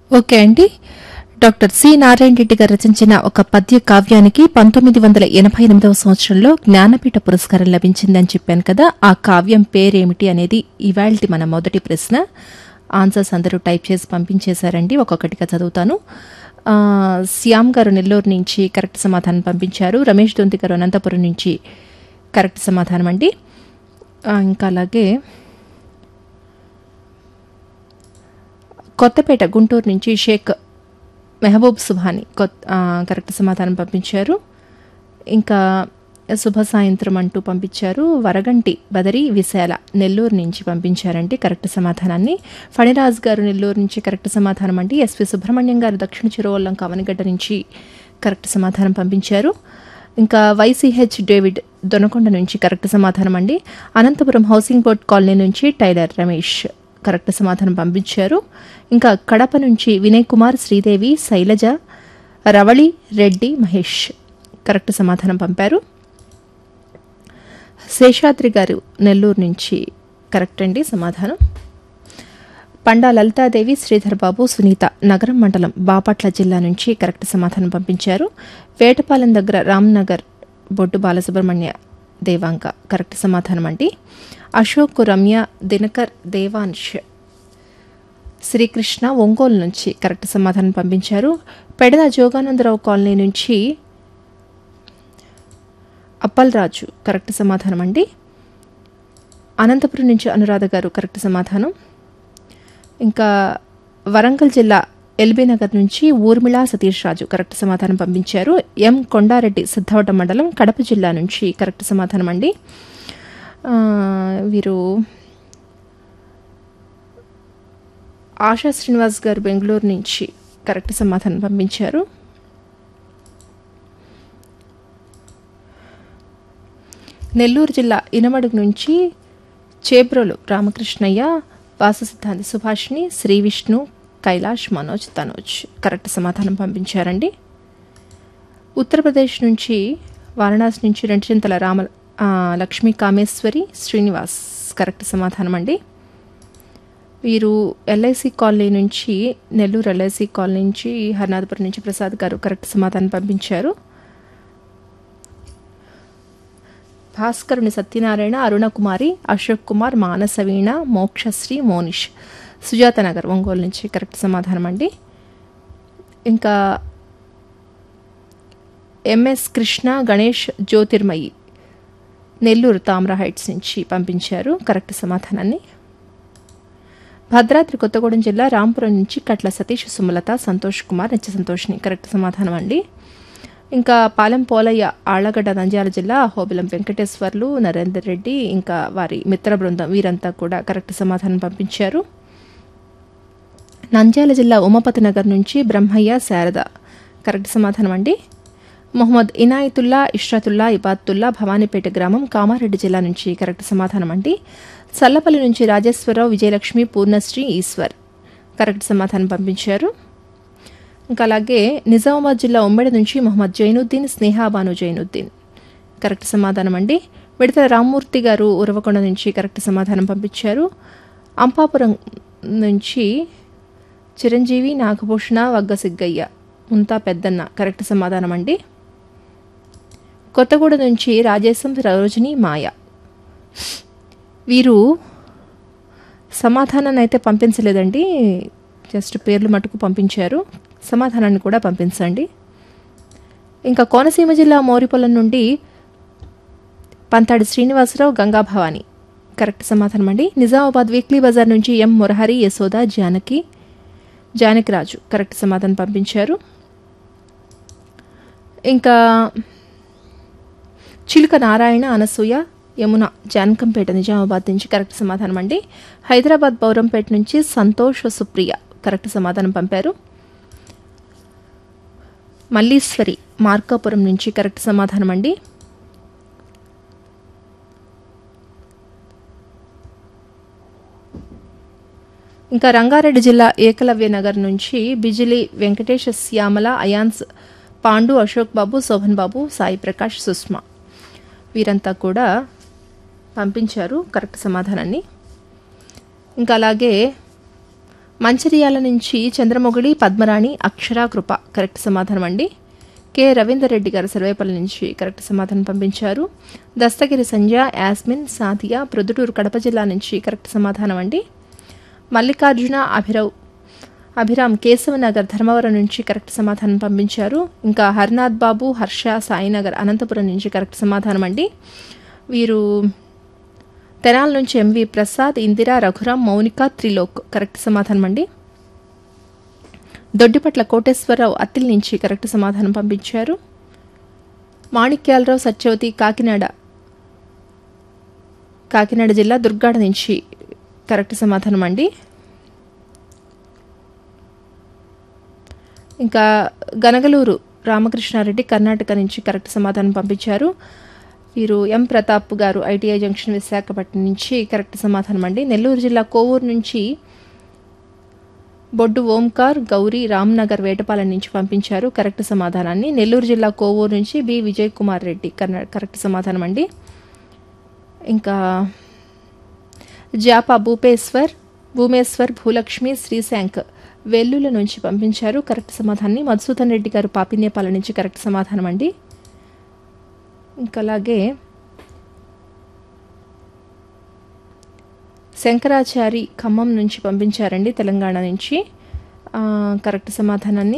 okay అండి doctor C Narayana Reddy గారు రచించిన ఒక పద్య కావ్యానికి పంతొమ్మిది వందల ఎనభై ఎనిమిదవ సంవత్సరంలో జ్ఞానపీఠ పురస్కారం లభించిందని చెప్పాను కదా ఆ కావ్యం పేరేమిటి అనేది ఇవాల్టి మన మొదటి ప్రశ్న ఆన్సర్స్ అందరూ టైప్ చేసి పంపించేశారండి ఒక్కొక్కటిగా చదువుతాను ఆ, శ్యామ్ గారు నెల్లూరు నుంచి కరెక్ట్ సమాధానం పంపించారు రమేష్ దొంతి గారు అనంతపురం నుంచి కరెక్ట్ సమాధానం అండి ఆ, ఇంకా అలాగే కొత్తపేట గుంటూరు నుంచి షేక్ మెహబూబ్ సుభాని కొత్ ఆ, కరెక్ట్ సమాధానం పంపించారు ఇంకా శుభ సాయంత్రం అంటూ పంపించారు వరగంటి బదరి విశాల నెల్లూరు నుంచి పంపించారండి కరెక్ట్ సమాధానాన్ని ఫణిరాజ్ గారు నెల్లూరు నుంచి కరెక్ట్ సమాధానం అండి ఎస్వి సుబ్రహ్మణ్యం గారు దక్షిణ చిరువల్లం కవనగడ్డ నుంచి కరెక్ట్ సమాధానం పంపించారు ఇంకా వైసీహెచ్ డేవిడ్ దొనకొండ నుంచి కరెక్ట్ సమాధానం అండి అనంతపురం హౌసింగ్ బోర్డ్ కాలనీ నుంచి టైలర్ రమేష్ కరెక్ట్ సమాధానం పంపించారు ఇంకా కడప నుంచి వినయ్ కుమార్ శ్రీదేవి శైలజ రవళి రెడ్డి మహేష్ కరెక్ట్ సమాధానం పంపారు శేషాద్రి గారు నెల్లూరు నుంచి కరెక్ట్ అండి సమాధానం పండా లలితాదేవి శ్రీధర్ బాబు సునీత నగరం మండలం బాపట్ల జిల్లా నుంచి కరెక్ట్ సమాధానం పంపించారు వేటపాలెం దగ్గర రామ్నగర్ బొడ్డు బాలసుబ్రహ్మణ్య దేవాంక కరెక్ట్ సమాధానం అండి అశోక్ రమ్య దినకర్ దేవాంశ్ శ్రీకృష్ణ ఒంగోలు నుంచి కరెక్ట్ సమాధానం పంపించారు పెడద జోగానందరావు కాలనీ నుంచి అప్పల్రాజు కరెక్ట్ సమాధానం అండి అనంతపురం నుంచి అనురాధ గారు కరెక్ట్ సమాధానం ఇంకా వరంగల్ జిల్లా ఎల్బీ నగర్ నుంచి ఊర్మిళ సతీష్ రాజు కరెక్ట్ సమాధానం పంపించారు ఎం కొండారెడ్డి సిద్ధవటం మండలం కడప జిల్లా నుంచి కరెక్ట్ సమాధానం అండి ఆ, వీరు ఆశా శ్రీనివాస్ గారు బెంగళూరు నుంచి కరెక్ట్ సమాధానం పంపించారు నెల్లూరు జిల్లా ఇనమడుగు నుంచి చేబ్రోలు రామకృష్ణయ్య వాసు సిద్ధాంతి సుభాష్ని శ్రీ విష్ణు కైలాష్ మనోజ్ తనోజ్ కరెక్ట్ సమాధానం పంపించారండి ఉత్తరప్రదేశ్ నుంచి వారణాసి నుంచి రెండుచింతల రామ ఆ, లక్ష్మీ కామేశ్వరి శ్రీనివాస్ కరెక్ట్ సమాధానం అండి వీరు ఎల్ఐసి కాలనీ నుంచి నెల్లూరు ఎల్ఐసి కాలనీ నుంచి హర్నాథపురం నుంచి ప్రసాద్ గారు కరెక్ట్ సమాధానం పంపించారు భాస్కరుని సత్యనారాయణ అరుణకుమారి అశోక్ కుమార్ మానసవీణ మోక్షశ్రీ మోనిష్ సుజాత నగర్ ఒంగోలు నుంచి కరెక్ట్ సమాధానం అండి ఇంకా ఎంఎస్ కృష్ణ గణేష్ జ్యోతిర్మయి నెల్లూరు తామ్ర హైట్స్ నుంచి పంపించారు కరెక్ట్ సమాధానాన్ని భద్రాద్రి కొత్తగూడెం జిల్లా రాంపురం నుంచి కట్ల సతీష్ సుమలత సంతోష్ కుమార్ నిత్య సంతోష్ని కరెక్ట్ సమాధానం అండి ఇంకా పాలెం పోలయ్య ఆళ్లగడ్డ నంద్యాల జిల్లా హోబిలం వెంకటేశ్వర్లు నరేందర్ రెడ్డి ఇంకా వారి మిత్ర బృందం వీరంతా కూడా కరెక్ట్ సమాధానం పంపించారు నంద్యాల జిల్లా ఉమాపతి నగర్ నుంచి బ్రహ్మయ్య శారద కరెక్ట్ సమాధానం అండి మొహమ్మద్ ఇనాయతుల్లా ఇష్రతుల్లా ఇబాతుల్లా భవానీపేట గ్రామం కామారెడ్డి జిల్లా నుంచి కరెక్ట్ సమాధానం అండి చల్లపల్లి నుంచి రాజేశ్వరరావు విజయలక్ష్మి పూర్ణశ్రీ ఈశ్వర్ కరెక్ట్ సమాధానం పంపించారు ఇంకా అలాగే నిజామాబాద్ జిల్లా ఉమ్మడి నుంచి మొహమ్మద్ జైనుద్దీన్ స్నేహాబాను జైనుద్దీన్ కరెక్ట్ సమాధానం అండి మిడతల రామ్మూర్తి గారు ఉరవకొండ నుంచి కరెక్ట్ సమాధానం పంపించారు అంపాపురం నుంచి చిరంజీవి నాగభూషణ వగ్గసిగ్గయ్య ముంతా పెద్దన్న కరెక్ట్ సమాధానం అండి కొత్తగూడ నుంచి రాజేశం సరోజిని మాయ వీరు సమాధానాన్ని అయితే పంపించలేదండి జస్ట్ పేర్లు మటుకు పంపించారు సమాధానాన్ని కూడా పంపించండి ఇంకా కోనసీమ జిల్లా మోరిపొలం నుండి పంతాడి శ్రీనివాసరావు గంగా భవాని కరెక్ట్ సమాధానం అండి నిజామాబాద్ వీక్లీ బజార్ నుంచి ఎం మురహరి యశోద జానకి జానకిరాజు కరెక్ట్ సమాధానం పంపించారు ఇంకా చిలుక నారాయణ అనసూయ యమున జానకంపేట నిజామాబాద్ నుంచి కరెక్ట్ సమాధానం అండి హైదరాబాద్ బౌరంపేట నుంచి సంతోష్ సుప్రియ కరెక్ట్ సమాధానం పంపారు మల్లీశ్వరి మార్కాపురం నుంచి కరెక్ట్ సమాధానం అండి ఇంకా రంగారెడ్డి జిల్లా ఏకలవ్య నగర్ నుంచి బిజిలి వెంకటేష్ శ్యామల అయాన్స్ పాండు అశోక్ బాబు శోభన్ బాబు సాయి ప్రకాష్ సుష్మా వీరంతా కూడా పంపించారు కరెక్ట్ సమాధానాన్ని ఇంకా అలాగే మంచిర్యాల నుంచి చంద్రమొగిలి పద్మరాణి అక్షరా కృప కరెక్ట్ సమాధానం అండి కె రవీందర్ రెడ్డి గారు సర్వేపల్లి నుంచి కరెక్ట్ సమాధానం పంపించారు దస్తగిరి సంధ్య యాస్మిన్ సాదియా ప్రొద్దుటూరు కడప జిల్లా నుంచి కరెక్ట్ సమాధానం అండి మల్లికార్జున అభిరావ్ అభిరామ్ కేశవనగర్ ధర్మవరం నుంచి కరెక్ట్ సమాధానం పంపించారు ఇంకా హరినాథ్ బాబు హర్ష సాయినగర్ అనంతపురం నుంచి కరెక్ట్ సమాధానం అండి వీరు తెనాల నుంచి ఎంవి ప్రసాద్ ఇందిరా రఘురాం మౌనిక త్రిలోక్ కరెక్ట్ సమాధానం అండి దొడ్డిపట్ల కోటేశ్వరరావు అత్తిల్ నుంచి కరెక్ట్ సమాధానం పంపించారు మాణిక్యాలరావు సత్యవతి కాకినాడ కాకినాడ జిల్లా దుర్గాడ నుంచి కరెక్ట్ సమాధానం అండి ఇంకా గనగలూరు రామకృష్ణారెడ్డి కర్ణాటక నుంచి కరెక్ట్ సమాధానం పంపించారు వీరు ఎం ప్రతాప్ గారు ఐటీఐ జంక్షన్ విశాఖపట్నం నుంచి కరెక్ట్ సమాధానం అండి నెల్లూరు జిల్లా కోవూరు నుంచి బొడ్డు ఓంకార్ గౌరీ రామ్నగర్ వేటపాలెం నుంచి పంపించారు కరెక్ట్ సమాధానాన్ని నెల్లూరు జిల్లా కోవూరు నుంచి బి విజయ్ కుమార్ రెడ్డి కర్ణా కరెక్ట్ సమాధానం అండి ఇంకా జాపా భూపేశ్వర్ భూమేశ్వర్ భూలక్ష్మి శ్రీశాంక్ వెల్లుల నుంచి పంపించారు కరెక్ట్ సమాధానాన్ని మధుసూదన్ రెడ్డి గారు పాపినేపాల నుంచి కరెక్ట్ సమాధానం అండి ఇంకా అలాగే శంకరాచారి ఖమ్మం నుంచి పంపించారండి తెలంగాణ నుంచి ఆ, కరెక్ట్ సమాధానాన్ని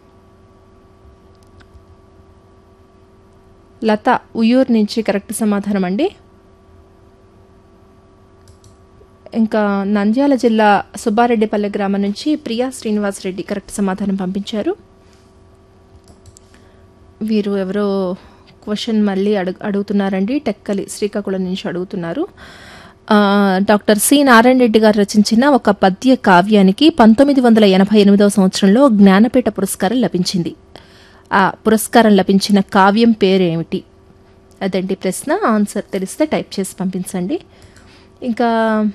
లత ఉయ్యూరు నుంచి కరెక్ట్ సమాధానం అండి ఇంకా నంద్యాల జిల్లా సుబ్బారెడ్డిపల్లె గ్రామం నుంచి ప్రియా శ్రీనివాస్ రెడ్డి కరెక్ట్ సమాధానం పంపించారు వీరు ఎవరో క్వశ్చన్ మళ్ళీ అడుగు అడుగుతున్నారండి టెక్కలి శ్రీకాకుళం నుంచి అడుగుతున్నారు ఆ, డాక్టర్ సి నారాయణ రెడ్డి గారు రచించిన ఒక పద్య కావ్యానికి పంతొమ్మిది వందల ఎనభై ఎనిమిదవ సంవత్సరంలో జ్ఞానపీఠ పురస్కారం లభించింది ఆ పురస్కారం లభించిన కావ్యం పేరు ఏమిటి అదండి ప్రశ్న ఆన్సర్ తెలిస్తే టైప్ చేసి పంపించండి ఇంకా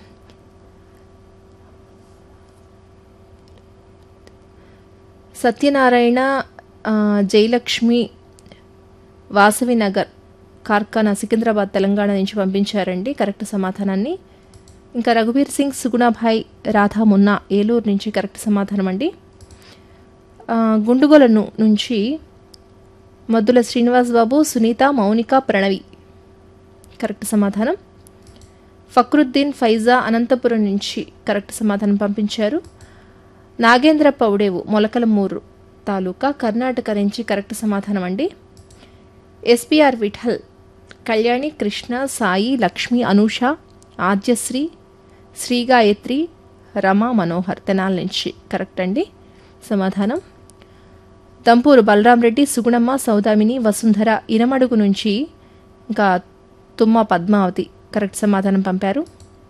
సత్యనారాయణ ఆ, జయలక్ష్మి వాసవి నగర్ కార్ఖానా సికింద్రాబాద్ తెలంగాణ నుంచి పంపించారండి కరెక్ట్ సమాధానాన్ని ఇంకా రఘువీర్ సింగ్ సుగుణాభాయ్ రాధా మున్నా ఏలూరు నుంచి కరెక్ట్ సమాధానం అండి ఆ, గుండుగొలను నుంచి మద్దుల శ్రీనివాస్ బాబు సునీత మౌనిక ప్రణవి కరెక్ట్ సమాధానం ఫక్రుద్దీన్ ఫైజా అనంతపురం నుంచి కరెక్ట్ సమాధానం పంపించారు నాగేంద్ర పౌడేవు మొలకలమూరు తాలూకా కర్ణాటక నుంచి కరెక్ట్ సమాధానం అండి ఎస్పిఆర్ విఠల్ కళ్యాణి కృష్ణ సాయి లక్ష్మి అనూష ఆద్యశ్రీ శ్రీ గాయత్రి రమా మనోహర్ తెనాల నుంచి కరెక్ట్ అండి సమాధానం దంపూరు బలరాం రెడ్డి సుగుణమ్మ సౌదామిని వసుంధర ఇనమడుగు నుంచి ఇంకా తుమ్మ పద్మావతి కరెక్ట్ సమాధానం పంపారు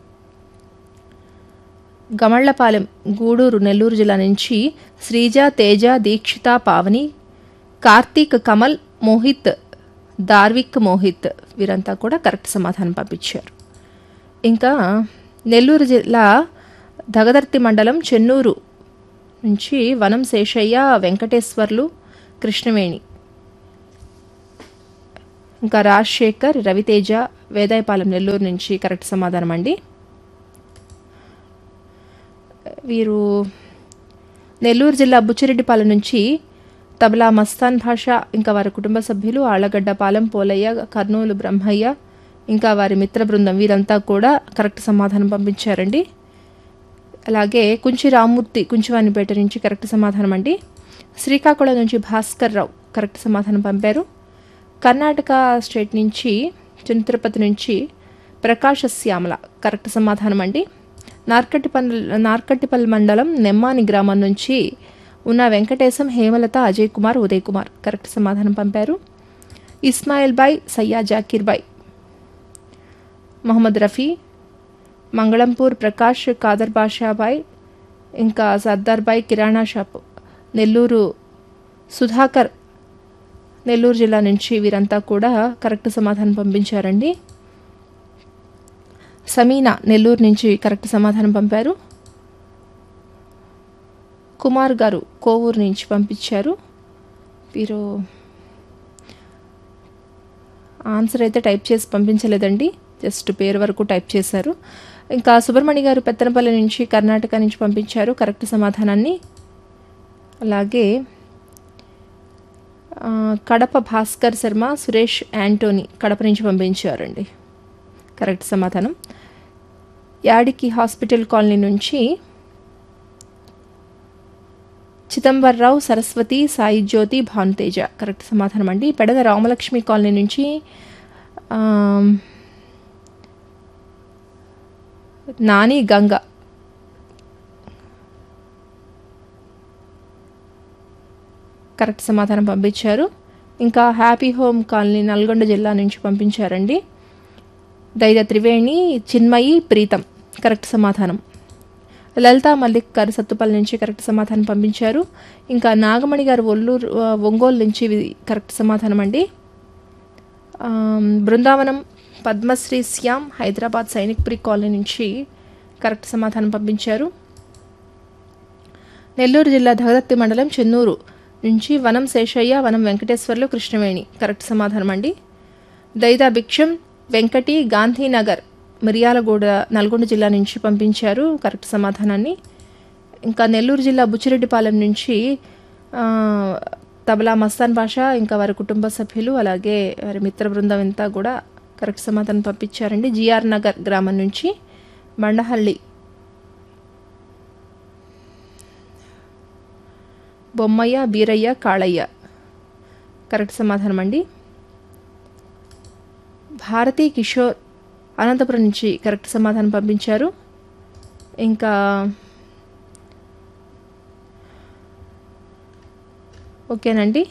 గమళ్లపాలెం గూడూరు నెల్లూరు జిల్లా నుంచి శ్రీజ తేజ దీక్షిత పావని కార్తీక్ కమల్ మోహిత్ దార్విక్ మోహిత్ వీరంతా కూడా కరెక్ట్ సమాధానం పంపించారు ఇంకా నెల్లూరు జిల్లా దగదర్తి మండలం చెన్నూరు నుంచి వనం శేషయ్య వెంకటేశ్వర్లు కృష్ణవేణి ఇంకా రాజశేఖర్ రవితేజ వేదాయపాలెం నెల్లూరు నుంచి కరెక్ట్ సమాధానం అండి వీరు నెల్లూరు జిల్లా బుచ్చిరెడ్డిపాలెం నుంచి తబలా మస్తాన్ భాష ఇంకా వారి కుటుంబ సభ్యులు ఆళ్లగడ్డపాలెం పోలయ్య కర్నూలు బ్రహ్మయ్య ఇంకా వారి మిత్ర బృందం వీరంతా కూడా కరెక్ట్ సమాధానం పంపించారండి అలాగే కుంచి రామ్మూర్తి కుంచివానిపేట నుంచి కరెక్ట్ సమాధానం అండి శ్రీకాకుళం నుంచి భాస్కర్ రావు కరెక్ట్ సమాధానం పంపారు కర్ణాటక స్టేట్ నుంచి చిన్న తిరుపతి నుంచి ప్రకాశ శ్యామల కరెక్ట్ సమాధానం అండి నార్కట్టిపల్లి నార్కట్టిపల్లి మండలం నెమ్మాని గ్రామం నుంచి ఉన్న వెంకటేశం హేమలత అజయ్ కుమార్ ఉదయ్ కుమార్ కరెక్ట్ సమాధానం పంపారు ఇస్మాయిల్ బాయ్ సయ్యా జాకీర్ బాయ్ మహమ్మద్ రఫీ మంగళంపూర్ ప్రకాష్ కాదర్ బాషాబాయ్ ఇంకా సర్దార్ బాయ్ కిరాణా షాప్ నెల్లూరు సుధాకర్ నెల్లూరు జిల్లా నుంచి వీరంతా కూడా కరెక్ట్ సమాధానం పంపించారండి సమీనా నెల్లూరు నుంచి కరెక్ట్ సమాధానం పంపారు కుమార్ గారు కోవూరు నుంచి పంపించారు వీరు ఆన్సర్ అయితే టైప్ చేసి పంపించలేదండి జస్ట్ పేరు వరకు టైప్ చేశారు ఇంకా సుబ్రహ్మణ్య గారు పెత్తనపల్లి నుంచి కర్ణాటక నుంచి పంపించారు కరెక్ట్ సమాధానాన్ని అలాగే ఆ, కడప భాస్కర్ శర్మ సురేష్ యాంటోనీ కడప నుంచి పంపించారండి కరెక్ట్ సమాధానం యాడికి హాస్పిటల్ కాలనీ నుంచి చిదంబర్రావు సరస్వతి సాయి జ్యోతి భానుతేజ కరెక్ట్ సమాధానం అండి పెడద రామలక్ష్మి కాలనీ నుంచి ఆమ్, నాని గంగ కరెక్ట్ సమాధానం పంపించారు ఇంకా హ్యాపీ హోమ్ కాలనీ నల్గొండ జిల్లా నుంచి పంపించారండి దైద త్రివేణి చిన్మయి ప్రీతం కరెక్ట్ సమాధానం లలిత మల్లిక్ గారు సత్తుపల్లి నుంచి కరెక్ట్ సమాధానం పంపించారు ఇంకా నాగమణి గారు ఒల్లూరు ఆ, ఒంగోలు నుంచి ఇది కరెక్ట్ సమాధానం అండి ఆమ్, బృందావనం పద్మశ్రీ శ్యామ్ హైదరాబాద్ సైనిక్పురి కాలనీ నుంచి కరెక్ట్ సమాధానం పంపించారు నెల్లూరు జిల్లా దగదత్తి మండలం చెన్నూరు నుంచి వనం శేషయ్య వనం వెంకటేశ్వర్లు కృష్ణవేణి కరెక్ట్ సమాధానం అండి దైదా భిక్షం వెంకటి గాంధీనగర్ మిర్యాలగూడ నల్గొండ జిల్లా నుంచి పంపించారు కరెక్ట్ సమాధానాన్ని ఇంకా నెల్లూరు జిల్లా బుచ్చిరెడ్డిపాలెం నుంచి ఆ, తబలా మస్తాన్ భాష ఇంకా వారి కుటుంబ సభ్యులు అలాగే వారి మిత్ర బృందం అంతా కూడా కరెక్ట్ సమాధానం పంపించారండి జిఆర్ నగర్ గ్రామం నుంచి బండహల్లి బొమ్మయ్య బీరయ్య కాళయ్య కరెక్ట్ సమాధానం అండి భారతీ కిషోర్ అనంతపురం నుంచి కరెక్ట్ సమాధానం పంపించారు ఇంకా ఓకేనండి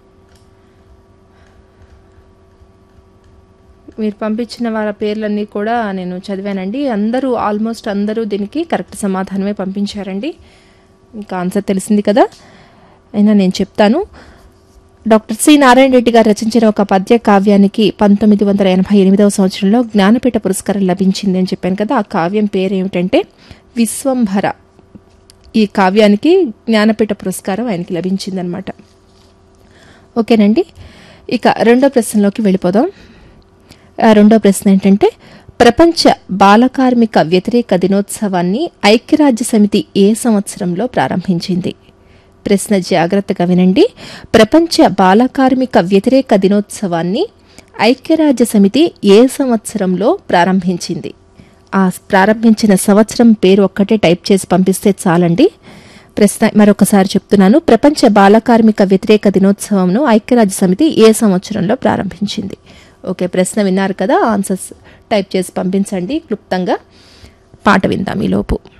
మీరు పంపించిన వాళ్ళ పేర్లన్నీ కూడా నేను చదివానండి అందరూ ఆల్మోస్ట్ అందరూ దీనికి కరెక్ట్ సమాధానమే పంపించారండి ఇంకా ఆన్సర్ తెలిసింది కదా అయినా నేను చెప్తాను డాక్టర్ సి నారాయణ రెడ్డి గారు రచించిన ఒక పద్య కావ్యానికి పంతొమ్మిది వందల ఎనభై ఎనిమిదవ సంవత్సరంలో జ్ఞానపీఠ పురస్కారం లభించింది అని చెప్పాను కదా ఆ కావ్యం పేరు ఏమిటంటే విశ్వంభర ఈ కావ్యానికి జ్ఞానపీఠ పురస్కారం ఆయనకి లభించిందనమాట ఓకేనండి ఇక రెండో ప్రశ్నలోకి వెళ్ళిపోదాం ఆ రెండో ప్రశ్న ఏంటంటే ప్రపంచ బాలకార్మిక వ్యతిరేక దినోత్సవాన్ని ఐక్యరాజ్య సమితి ఏ సంవత్సరంలో ప్రారంభించింది ప్రశ్న జాగ్రత్తగా వినండి ప్రపంచ బాలకార్మిక వ్యతిరేక దినోత్సవాన్ని ఐక్యరాజ్య సమితి ఏ సంవత్సరంలో ప్రారంభించింది ఆ ప్రారంభించిన సంవత్సరం పేరు ఒక్కటే టైప్ చేసి పంపిస్తే చాలండి ప్రశ్న మరొకసారి చెప్తున్నాను ప్రపంచ బాలకార్మిక వ్యతిరేక దినోత్సవంను ఐక్యరాజ్య సమితి ఏ సంవత్సరంలో ప్రారంభించింది ఓకే ప్రశ్న విన్నారు కదా ఆన్సర్స్ టైప్ చేసి పంపించండి క్లుప్తంగా పాట విందాం ఈలోపు